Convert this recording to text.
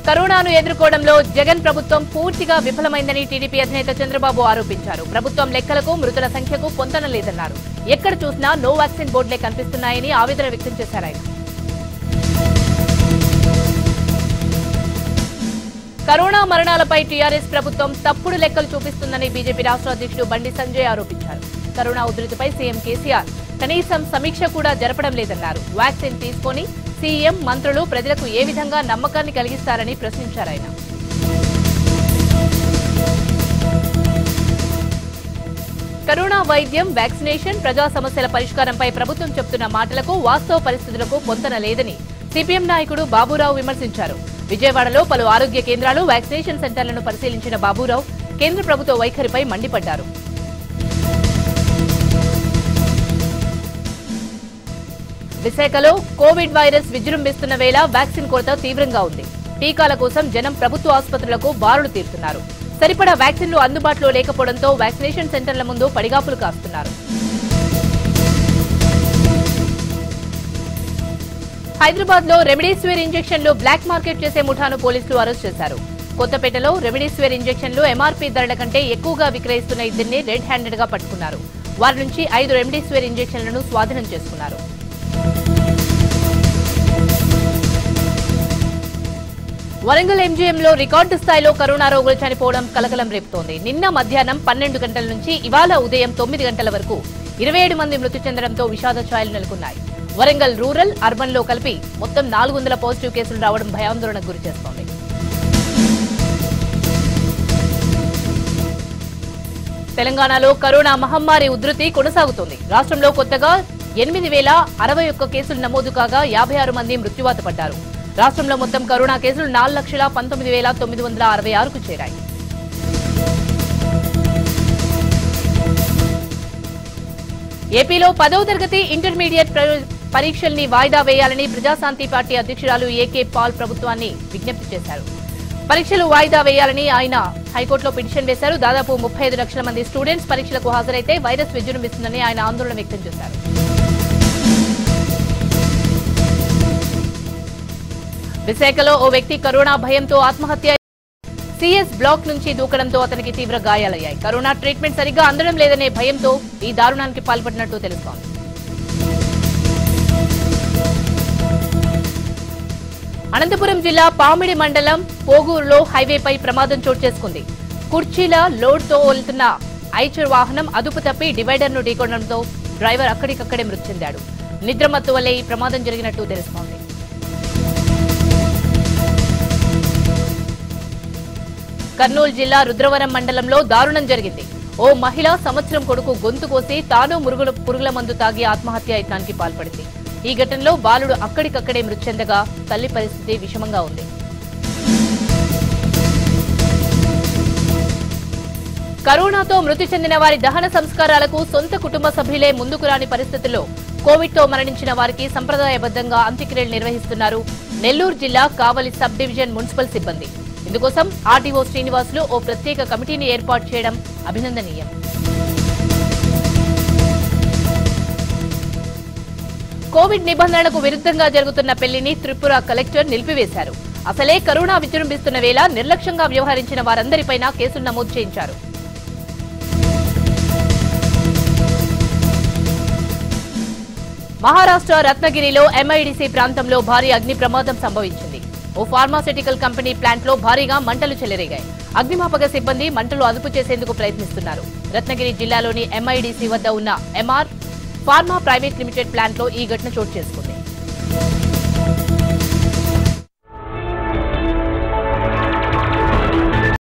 కరోనాను ఎదుర్కోవడంలో జగన్ ప్రభుత్వం పూర్తిగా విఫలమైందని టీడీపీ అధినేత చంద్రబాబు ఆరోపించారు ప్రభుత్వం లెక్కలకు మృతుల సంఖ్యకు పొంతన లేదన్నారు ఎక్కడ చూసినా నో వ్యాక్సిన్ బోర్డులే కనిపిస్తున్నాయని ఆవేదన వ్యక్తం చేశారు ఆయన కరోనా మరణాలపై టీఆర్ఎస్ ప్రభుత్వం తప్పుడు లెక్కలు చూపిస్తుందని బీజేపీ రాష్ట్ర అధ్యక్షుడు బండి సంజయ్ ఆరోపించారు కరోనా ఉధృతిపై సీఎం కేసీఆర్ కనీసం సమీక్ష కూడా జరపడం లేదన్నారు వ్యాక్సిన్ తీసుకొని సీఎం మంత్రులు ప్రజలకు ఏ విధంగా నమ్మకాన్ని కలిగిస్తారని ప్రశ్నించారు ఆయన కరోనా వైద్యం వ్యాక్సినేషన్ ప్రజా సమస్యల పరిష్కారంపై ప్రభుత్వం చెప్తున్న మాటలకు వాస్తవ పరిస్థితులకు పొంతన లేదని సిపిఎం నాయకుడు బాబురావు విమర్శించారు విజయవాడలో పలు ఆరోగ్య కేంద్రాలు వ్యాక్సినేషన్ సెంటర్లను పరిశీలించిన బాబురావు కేంద్ర ప్రభుత్వ వైఖరిపై మండిపడ్డారు విశాఖలో కోవిడ్ వైరస్ విజృంభిస్తున్న వేళ వ్యాక్సిన్ కొరత తీవ్రంగా ఉంది టీకాల కోసం జనం ప్రభుత్వ ఆసుపత్రులకు బారులు తీరుతున్నారు సరిపడా వ్యాక్సిన్లు అందుబాటులో లేకపోవడంతో వ్యాక్సినేషన్ సెంటర్ల ముందు పడిగాపులు కాస్తున్నారు హైదరాబాద్ లో రెమిడీస్వేర్ ఇంజెక్షన్లు బ్లాక్ మార్కెట్ చేసే ముఠాను పోలీసులు అరెస్ట్ చేశారు కొత్తపేటలో రెమిడీస్వేర్ ఇంజెక్షన్లు ఎంఆర్పీ ధరల కంటే ఎక్కువగా విక్రయిస్తున్న ఇద్దరిని రెడ్ హ్యాండెడ్ గా పట్టుకున్నారు వారి నుంచి ఐదు రెమిడీస్వేర్ ఇంజెక్షన్లను స్వాధీనం చేసుకున్నారు వరంగల్ ఎంజీఎంలో రికార్డు స్థాయిలో కరోనా రోగులు చనిపోవడం కలకలం రేపుతోంది నిన్న మధ్యాహ్నం పన్నెండు గంటల నుంచి ఇవాళ ఉదయం తొమ్మిది గంటల వరకు ఇరవై ఏడు మంది మృతి చెందడంతో విషాద ఛాయలు నెలకొన్నాయి వరంగల్ రూరల్ అర్బన్ లో కలిపి మొత్తం నాలుగు వందల పాజిటివ్ కేసులు రావడం భయాందోళనకు గురిచేస్తోంది తెలంగాణలో కరోనా మహమ్మారి ఉధృతి కొనసాగుతోంది రాష్ట్రంలో కొత్తగా ఎనిమిది వేల అరవై ఒక్క కేసులు నమోదు కాగా యాభై ఆరు మంది మృత్యువాత పడ్డారు రాష్ట్రంలో మొత్తం కరోనా కేసులు నాలుగు లక్షల పంతొమ్మిది వేల తొమ్మిది వందల అరవై ఆరుకు చేరాయి ఏపీలో పదవ తరగతి ఇంటర్మీడియట్ ప్ర- పరీక్షల్ని వాయిదా వేయాలని ప్రజాశాంతి పార్టీ అధ్యక్షురాలు ఏకే పాల్ ప్రభుత్వాన్ని విజ్ఞప్తి చేశారు పరీక్షలు వాయిదా వేయాలని ఆయన హైకోర్టులో పిటిషన్ వేశారు దాదాపు ముప్పై ఐదు లక్షల మంది స్టూడెంట్స్ పరీక్షలకు హాజరైతే వైరస్ విజృంభిస్తుందని ఆయన ఆందోళన వ్యక్తం చేశారు విశాఖలో ఓ వ్యక్తి కరోనా భయంతో ఆత్మహత్య సిఎస్ బ్లాక్ నుంచి దూకడంతో అతనికి తీవ్ర గాయాలయ్యాయి కరోనా ట్రీట్మెంట్ సరిగ్గా అందడం లేదనే భయంతో ఈ దారుణానికి పాల్పడినట్టు తెలుస్తోంది అనంతపురం జిల్లా పామిడి మండలం పోగూరులో హైవేపై ప్రమాదం చోటు చేసుకుంది కుర్చీల లోడ్తో వెళ్తున్న ఐచర్ వాహనం అదుపు తప్పి డివైడర్ను ఢీకొనడంతో డ్రైవర్ అక్కడికక్కడే మృతి చెందాడు నిద్రమత్తు వల్లే ఈ ప్రమాదం జరిగినట్టు తెలుస్తోంది కర్నూలు జిల్లా రుద్రవరం మండలంలో దారుణం జరిగింది ఓ మహిళ సంవత్సరం కొడుకు గొంతు కోసి తాను మురుగుల పురుగుల మందు తాగి ఆత్మహత్య యత్నానికి పాల్పడింది ఈ ఘటనలో బాలుడు అక్కడికక్కడే మృతి చెందగా తల్లి పరిస్థితి విషమంగా ఉంది కరోనాతో మృతి చెందిన వారి దహన సంస్కారాలకు సొంత కుటుంబ సభ్యులే ముందుకు రాని పరిస్థితుల్లో కోవిడ్ తో మరణించిన వారికి సంప్రదాయబద్ధంగా అంత్యక్రియలు నిర్వహిస్తున్నారు నెల్లూరు జిల్లా కావలి సబ్ డివిజన్ మున్సిపల్ సిబ్బంది ఇందుకోసం ఆర్డీఓ శ్రీనివాసులు ఓ ప్రత్యేక కమిటీని ఏర్పాటు చేయడం అభినందనీయం కోవిడ్ నిబంధనలకు విరుద్ధంగా జరుగుతున్న పెళ్లిని త్రిపుర కలెక్టర్ నిలిపివేశారు అసలే కరోనా విజృంభిస్తున్న వేళ నిర్లక్ష్యంగా వ్యవహరించిన వారందరిపైన కేసులు నమోదు చేయించారు మహారాష్ట్ర రత్నగిరిలో ఎంఐడిసి ప్రాంతంలో భారీ అగ్ని ప్రమాదం సంభవించింది ఓ ఫార్మాసిటికల్ కంపెనీ ప్లాంట్ లో భారీగా మంటలు చెలరేగాయి అగ్నిమాపక సిబ్బంది మంటలు అదుపు చేసేందుకు ప్రయత్నిస్తున్నారు రత్నగిరి జిల్లాలోని ఎంఐడిసి వద్ద ఉన్న MR pharma private limited plant లో ఈ ఘటన చోటు చేసుకుంది